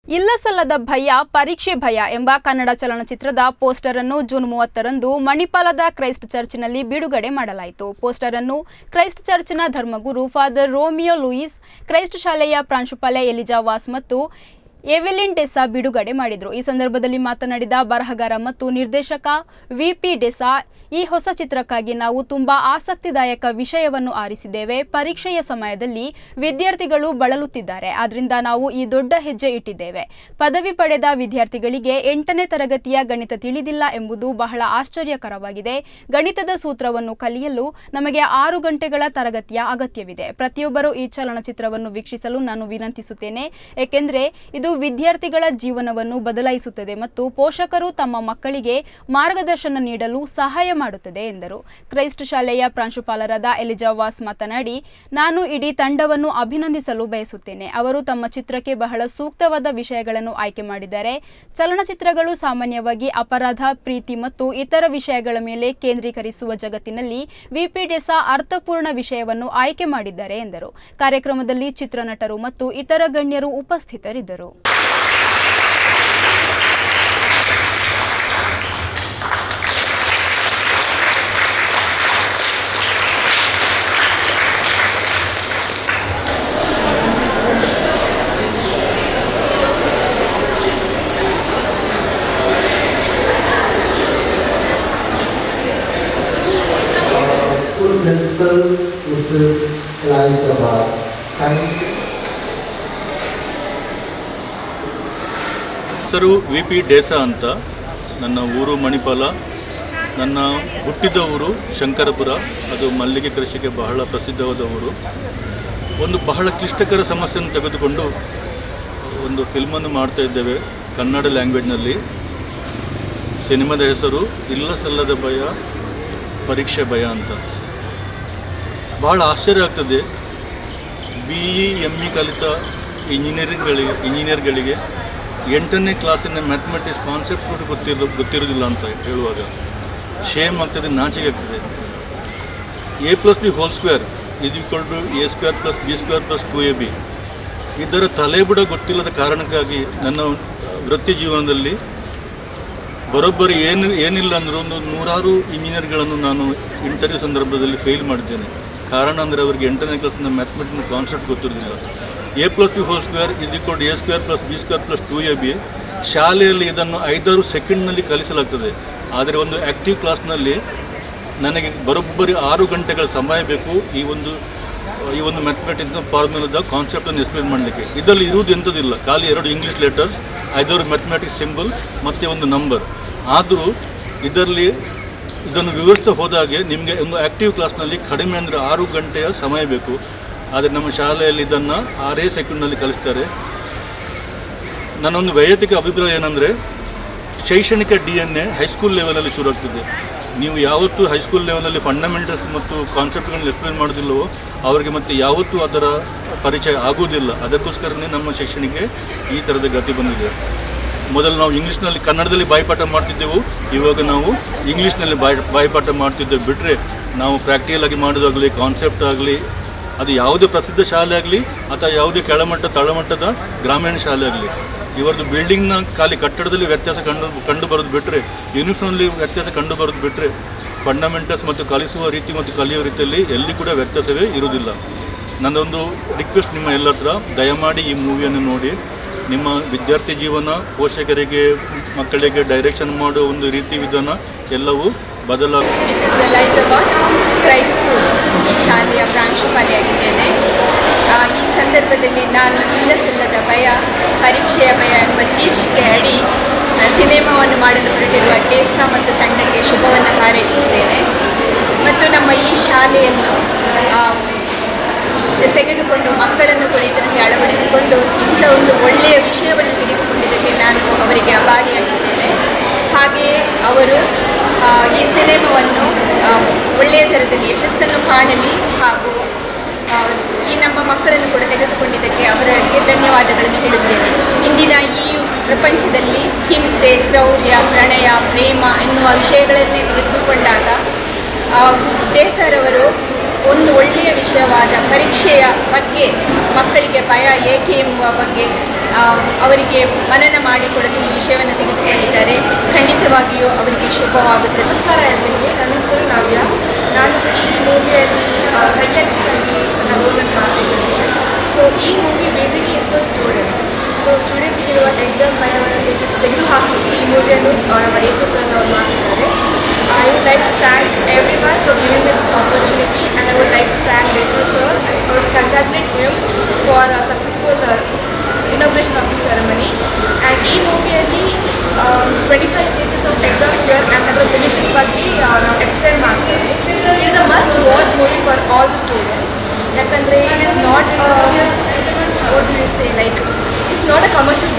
ಇಲ್ಲ ಸಲ್ಲದ ಭಯ ಪರೀಕ್ಷೆ ಭಯ ಎಂಬ ಕನ್ನಡ ಚಲನಚಿತ್ರದ ಪೋಸ್ಟರ್ ಅನ್ನು ಜೂನ್ ಮೂವತ್ತರಂದು ಮಣಿಪಾಲದ ಕ್ರೈಸ್ಟ್ ಚರ್ಚಿನಲ್ಲಿ ಬಿಡುಗಡೆ ಮಾಡಲಾಯಿತು ಪೋಸ್ಟರ್ ಅನ್ನು ಕ್ರೈಸ್ಟ್ ಚರ್ಚಿನ ಧರ್ಮಗುರು ಫಾದರ್ ರೋಮಿಯೋ ಲೂಯಿಸ್ ಕ್ರೈಸ್ಟ್ ಶಾಲೆಯ ಪ್ರಾಂಶುಪಾಲೆ ಎಲಿಜಾ ವಾಸ್ ಮತ್ತು ಎವೆಲಿನ್ ಡೆಸಾ ಬಿಡುಗಡೆ ಮಾಡಿದರು ಈ ಸಂದರ್ಭದಲ್ಲಿ ಮಾತನಾಡಿದ ಬರಹಗಾರ ಮತ್ತು ನಿರ್ದೇಶಕ ವಿಪಿ ಡೆಸಾ ಈ ಹೊಸ ಚಿತ್ರಕ್ಕಾಗಿ ನಾವು ತುಂಬಾ ಆಸಕ್ತಿದಾಯಕ ವಿಷಯವನ್ನು ಆರಿಸಿದ್ದೇವೆ ಪರೀಕ್ಷೆಯ ಸಮಯದಲ್ಲಿ ವಿದ್ಯಾರ್ಥಿಗಳು ಬಳಲುತ್ತಿದ್ದಾರೆ ಆದ್ರಿಂದ ನಾವು ಈ ದೊಡ್ಡ ಹೆಜ್ಜೆ ಇಟ್ಟಿದ್ದೇವೆ ಪದವಿ ಪಡೆದ ವಿದ್ಯಾರ್ಥಿಗಳಿಗೆ ಎಂಟನೇ ತರಗತಿಯ ಗಣಿತ ತಿಳಿದಿಲ್ಲ ಎಂಬುದು ಬಹಳ ಆಶ್ಚರ್ಯಕರವಾಗಿದೆ ಗಣಿತದ ಸೂತ್ರವನ್ನು ಕಲಿಯಲು ನಮಗೆ ಆರು ಗಂಟೆಗಳ ತರಗತಿಯ ಅಗತ್ಯವಿದೆ ಪ್ರತಿಯೊಬ್ಬರು ಈ ಚಲನಚಿತ್ರವನ್ನು ವೀಕ್ಷಿಸಲು ನಾನು ವಿನಂತಿಸುತ್ತೇನೆ ಏಕೆಂದರೆ ಇದು ವಿದ್ಯಾರ್ಥಿಗಳ ಜೀವನವನ್ನು ಬದಲಾಯಿಸುತ್ತದೆ ಮತ್ತು ಪೋಷಕರು ತಮ್ಮ ಮಕ್ಕಳಿಗೆ ಮಾರ್ಗದರ್ಶನ ನೀಡಲು ಸಹಾಯ ಮಾಡುತ್ತದೆ ಎಂದರು ಕ್ರೈಸ್ಟ್ ಶಾಲೆಯ ಪ್ರಾಂಶುಪಾಲರಾದ ಎಲಿಜಾ ವಾಸ್ ಮಾತನಾಡಿ ನಾನು ಇಡೀ ತಂಡವನ್ನು ಅಭಿನಂದಿಸಲು ಬಯಸುತ್ತೇನೆ ಅವರು ತಮ್ಮ ಚಿತ್ರಕ್ಕೆ ಬಹಳ ಸೂಕ್ತವಾದ ವಿಷಯಗಳನ್ನು ಆಯ್ಕೆ ಮಾಡಿದ್ದಾರೆ ಚಲನಚಿತ್ರಗಳು ಸಾಮಾನ್ಯವಾಗಿ ಅಪರಾಧ ಪ್ರೀತಿ ಮತ್ತು ಇತರ ವಿಷಯಗಳ ಮೇಲೆ ಕೇಂದ್ರೀಕರಿಸುವ ಜಗತ್ತಿನಲ್ಲಿ ವಿಪಿ ಡೆಸಾ ಅರ್ಥಪೂರ್ಣ ವಿಷಯವನ್ನು ಆಯ್ಕೆ ಮಾಡಿದ್ದಾರೆ ಎಂದರು ಕಾರ್ಯಕ್ರಮದಲ್ಲಿ ಚಿತ್ರನಟರು ಮತ್ತು ಇತರ ಗಣ್ಯರು ಉಪಸ್ಥಿತರಿದ್ದರು school principal, Mrs. Eliza Bar. Thank you. ಹೆಸರು ವಿ ಪಿ ಡೇಸಾ ಅಂತ ನನ್ನ ಊರು ಮಣಿಪಾಲ ನನ್ನ ಹುಟ್ಟಿದ ಊರು ಶಂಕರಪುರ ಅದು ಮಲ್ಲಿಗೆ ಕೃಷಿಗೆ ಬಹಳ ಪ್ರಸಿದ್ಧವಾದ ಊರು ಒಂದು ಬಹಳ ಕ್ಲಿಷ್ಟಕರ ಸಮಸ್ಯೆಯನ್ನು ತೆಗೆದುಕೊಂಡು ಒಂದು ಫಿಲ್ಮನ್ನು ಮಾಡ್ತಾ ಇದ್ದೇವೆ ಕನ್ನಡ ಲ್ಯಾಂಗ್ವೇಜ್ನಲ್ಲಿ ಸಿನಿಮಾದ ಹೆಸರು ಇಲ್ಲ ಸಲ್ಲದ ಭಯ ಪರೀಕ್ಷೆ ಭಯ ಅಂತ ಬಹಳ ಆಶ್ಚರ್ಯ ಆಗ್ತದೆ ಬಿ ಇ ಎಮ್ ಇ ಕಲಿತ ಇಂಜಿನಿಯರಿಂಗ್ಗಳಿಗೆ ಇಂಜಿನಿಯರ್ಗಳಿಗೆ ಎಂಟನೇ ಕ್ಲಾಸಿನ ಮ್ಯಾಥಮೆಟಿಕ್ಸ್ ಕಾನ್ಸೆಪ್ಟ್ ಕೂಡ ಗೊತ್ತಿರೋ ಗೊತ್ತಿರೋದಿಲ್ಲ ಅಂತ ಹೇಳುವಾಗ ಶೇಮ್ ಆಗ್ತದೆ ನಾಚಿಕೆ ಆಗ್ತದೆ A plus B whole square ಇದು equal to A square plus B square plus two A B ಇದರ ತಲೆಬುಡ ಗೊತ್ತಿಲ್ಲದ ಕಾರಣಕ್ಕಾಗಿ ನನ್ನ ವೃತ್ತಿ ಜೀವನದಲ್ಲಿ ಬರೋಬ್ಬರಿ ಏನು ಏನಿಲ್ಲ ಅಂದ್ರೆ ಒಂದು ನೂರಾರು ಇಂಜಿನಿಯರ್ಗಳನ್ನು ನಾನು ಇಂಟರ್ವ್ಯೂ ಸಂದರ್ಭದಲ್ಲಿ ಫೇಲ್ ಮಾಡಿದ್ದೇನೆ ಕಾರಣ ಅಂದರೆ ಅವರಿಗೆ ಎಂಟನೇ ಕ್ಲಾಸ್ನ ಮ್ಯಾಥಮೆಟಿಕ್ಸ್ ಕಾನ್ಸೆಪ್ಟ್ ಗೊತ್ತಿರೋದಿಲ್ಲ A plus B whole square ಇದು equal A square plus B square plus two A B ಶಾಲೆಯಲ್ಲಿ ಇದನ್ನು ಐದಾರು ಸೆಕೆಂಡ್ನಲ್ಲಿ ಕಲಿಸಲಾಗ್ತದೆ ಆದರೆ ಒಂದು ಆ್ಯಕ್ಟಿವ್ ಕ್ಲಾಸ್ನಲ್ಲಿ ನನಗೆ ಬರೋಬ್ಬರಿ ಆರು ಗಂಟೆಗಳ ಸಮಯ ಬೇಕು ಈ ಒಂದು ಈ ಒಂದು ಮ್ಯಾಥಮೆಟಿಕ್ಸ್ ಫಾರ್ಮುಲಾದ ಕಾನ್ಸೆಪ್ಟನ್ನು ಎಕ್ಸ್ಪ್ಲೇನ್ ಮಾಡಲಿಕ್ಕೆ ಇದರಲ್ಲಿ ಇರುವುದು ಎಂಥದಿಲ್ಲ ಖಾಲಿ ಎರಡು ಇಂಗ್ಲೀಷ್ ಲೆಟರ್ಸ್ ಐದಾರು ಮ್ಯಾಥಮೆಟಿಕ್ಸ್ ಸಿಂಬಲ್ ಮತ್ತು ಒಂದು ನಂಬರ್ ಆದರೂ ಇದರಲ್ಲಿ ಇದನ್ನು ವಿವರಿಸ್ತಾ ಹೋದಾಗೆ ನಿಮಗೆ ಒಂದು ಆ್ಯಕ್ಟಿವ್ ಕ್ಲಾಸ್ನಲ್ಲಿ ಕಡಿಮೆ ಅಂದರೆ ಆರು ಗಂಟೆಯ ಸಮಯ ಬೇಕು ಆದರೆ ನಮ್ಮ ಶಾಲೆಯಲ್ಲಿ ಇದನ್ನು ಆರೇ ಸೆಕೆಂಡ್ನಲ್ಲಿ ಕಲಿಸ್ತಾರೆ ನನ್ನೊಂದು ವೈಯಕ್ತಿಕ ಅಭಿಪ್ರಾಯ ಏನಂದರೆ ಶೈಕ್ಷಣಿಕ ಡಿ ಎನ್ ಎ ಹೈಸ್ಕೂಲ್ ಲೆವೆಲಲ್ಲಿ ಶುರು ಆಗ್ತದೆ ನೀವು ಯಾವತ್ತೂ ಹೈಸ್ಕೂಲ್ ಲೆವೆಲಲ್ಲಿ ಫಂಡಮೆಂಟಲ್ಸ್ ಮತ್ತು ಕಾನ್ಸೆಪ್ಟ್ಗಳನ್ನ ಎಕ್ಸ್ಪ್ಲೇನ್ ಮಾಡೋದಿಲ್ಲವೋ ಅವರಿಗೆ ಮತ್ತೆ ಯಾವತ್ತೂ ಅದರ ಪರಿಚಯ ಆಗುವುದಿಲ್ಲ ಅದಕ್ಕೋಸ್ಕರನೇ ನಮ್ಮ ಶೈಕ್ಷಣಿಕ ಈ ಥರದ ಗತಿ ಬಂದಿದೆ ಮೊದಲು ನಾವು ಇಂಗ್ಲೀಷ್ನಲ್ಲಿ ಕನ್ನಡದಲ್ಲಿ ಬಾಯಿಪಾಠ ಮಾಡ್ತಿದ್ದೆವು ಇವಾಗ ನಾವು ಇಂಗ್ಲೀಷ್ನಲ್ಲಿ ಬಾಯಿ ಬಾಯಿಪಾಠ ಮಾಡ್ತಿದ್ದೇವೆ ಬಿಟ್ಟರೆ ನಾವು ಪ್ರಾಕ್ಟಿಕಲ್ ಆಗಿ ಮಾಡೋದಾಗಲಿ ಕಾನ್ಸೆಪ್ಟ್ ಆಗಲಿ ಅದು ಯಾವುದೇ ಪ್ರಸಿದ್ಧ ಶಾಲೆ ಆಗಲಿ ಅಥವಾ ಯಾವುದೇ ಕೆಳಮಟ್ಟ ತಳಮಟ್ಟದ ಗ್ರಾಮೀಣ ಶಾಲೆ ಆಗಲಿ ಇವರದ್ದು ಬಿಲ್ಡಿಂಗ್ನ ಖಾಲಿ ಕಟ್ಟಡದಲ್ಲಿ ವ್ಯತ್ಯಾಸ ಕಂಡು ಕಂಡು ಬರೋದು ಬಿಟ್ಟರೆ ಯೂನಿಫಾರ್ಮ್ಲಿ ವ್ಯತ್ಯಾಸ ಕಂಡು ಬರೋದು ಬಿಟ್ಟರೆ ಫಂಡಮೆಂಟಲ್ಸ್ ಮತ್ತು ಕಲಿಸುವ ರೀತಿ ಮತ್ತು ಕಲಿಯುವ ರೀತಿಯಲ್ಲಿ ಎಲ್ಲಿ ಕೂಡ ವ್ಯತ್ಯಾಸವೇ ಇರುವುದಿಲ್ಲ ನನ್ನೊಂದು ರಿಕ್ವೆಸ್ಟ್ ನಿಮ್ಮ ಎಲ್ಲ ಹತ್ರ ದಯಮಾಡಿ ಈ ಮೂವಿಯನ್ನು ನೋಡಿ ನಿಮ್ಮ ವಿದ್ಯಾರ್ಥಿ ಜೀವನ ಪೋಷಕರಿಗೆ ಮಕ್ಕಳಿಗೆ ಡೈರೆಕ್ಷನ್ ಮಾಡೋ ಒಂದು ರೀತಿ ವಿಧಾನ ಎಲ್ಲವೂ ಬದಲಾಗ ಮಿಸಸ್ ಎಲೈಜಬಾಸ್ ಕ್ರೈ ಸ್ಕೂಲ್ ಈ ಶಾಲೆಯ ಪ್ರಾಂಶುಪಾಲಿಯಾಗಿದ್ದೇನೆ ಆ, ಈ ಸಂದರ್ಭದಲ್ಲಿ ನಾನು ಇಲ್ಲ ಸಲ್ಲದ ಭಯ ಪರೀಕ್ಷೆಯ ಭಯ ಎಂಬ ಶೀರ್ಷಿಕೆ ಅಡಿ ಆ, ಸಿನಿಮಾವನ್ನು ಮಾಡಲು ಹೊರಟಿರುವ ಟೇಸಾ ಮತ್ತು ತಂಡಕ್ಕೆ ಶುಭವನ್ನು ಹಾರೈಸುತ್ತೇನೆ ಮತ್ತು ನಮ್ಮ ಈ ಶಾಲೆಯನ್ನು ಆ, ತೆಗೆದುಕೊಂಡು ಮಕ್ಕಳನ್ನು ಕೂಡ ಇದರಲ್ಲಿ ಅಳವಡಿಸಿಕೊಂಡು ಇಂಥ ಒಂದು ಒಳ್ಳೆಯ ವಿಷಯವನ್ನು ತೆಗೆದುಕೊಂಡಿದ್ದಕ್ಕೆ ನಾನು ಅವರಿಗೆ ಅಭಾರಿಯಾಗಿದ್ದೇನೆ ಹಾಗೆಯೇ ಅವರು ಆ, ಈ ಸಿನಿಮಾವನ್ನು ಆ, ಒಳ್ಳೆಯ ಥರದಲ್ಲಿ ಯಶಸ್ಸನ್ನು ಕಾಣಲಿ ಹಾಗೂ ಆ, ಈ ನಮ್ಮ ಮಕ್ಕಳನ್ನು ಕೂಡ ತೆಗೆದುಕೊಂಡಿದ್ದಕ್ಕೆ ಅವರಿಗೆ ಧನ್ಯವಾದಗಳನ್ನು ಹೇಳುತ್ತೇನೆ ಇಂದಿನ ಈ ಪ್ರಪಂಚದಲ್ಲಿ ಹಿಂಸೆ ಕ್ರೌರ್ಯ ಪ್ರಣಯ ಪ್ರೇಮ ಎನ್ನುವ ವಿಷಯಗಳನ್ನೇ ತೆಗೆದುಕೊಂಡಾಗ ಆ, ಡೇಸರವರು ಒಂದು ಒಳ್ಳೆಯ ವಿಷಯವಾದ ಪರೀಕ್ಷೆಯ ಬಗ್ಗೆ ಮಕ್ಕಳಿಗೆ ಭಯ ಏಕೆ ಎಂಬುವ ಬಗ್ಗೆ ಆ, ಅವರಿಗೆ ಮನನ ಮಾಡಿಕೊಡಲು ಈ ವಿಷಯವನ್ನು ತೆಗೆದುಕೊಂಡಿದ್ದಾರೆ ಖಂಡಿತವಾಗಿಯೂ ಅವರಿಗೆ ಶುಭವಾಗುತ್ತದೆ ನಮಸ್ಕಾರ ಎಲ್ಲರಿಗೆ ನನ್ನ ಹೆಸರು ನವ್ಯ ನಾನು ಈ ಮೂವಿಯಲ್ಲಿ ಸೈಕ್ಯಾಟಿಸ್ಟ್ ಆಗಿ ನಾನು ರೋಲನ್ನು ಮಾಡ್ತಿದ್ದೀನಿ ಸೊ ಈ movie basically is for students so ಸ್ಟೂಡೆಂಟ್ಸ್ಗಿರುವ ಎಕ್ಸಾಮ್ ಭಯವನ್ನು ತೆಗೆ ತೆಗೆದುಹಾಕಲಿಕ್ಕೆ ಈ ಮೂವಿಯನ್ನು ನಮ್ಮ ರೇಸ ಸರ್ ಅವರು ಮಾಡ್ತಿದ್ದಾರೆ I would like to thank everyone for giving me this opportunity and I would like to thank ರೇಸರ್ sir I would congratulate him for successful inauguration of the ceremony and ಈ ಮೂವಿಯಲ್ಲಿ twenty five stages of exam fear and ಅದರ solution ಬಗ್ಗೆ ಆ, ನಾವು explain ಮಾಡ್ತೇವೆ it is a must watch movie for all the students ಯಾಕಂದರೆ it is not what you say like it's not a commercial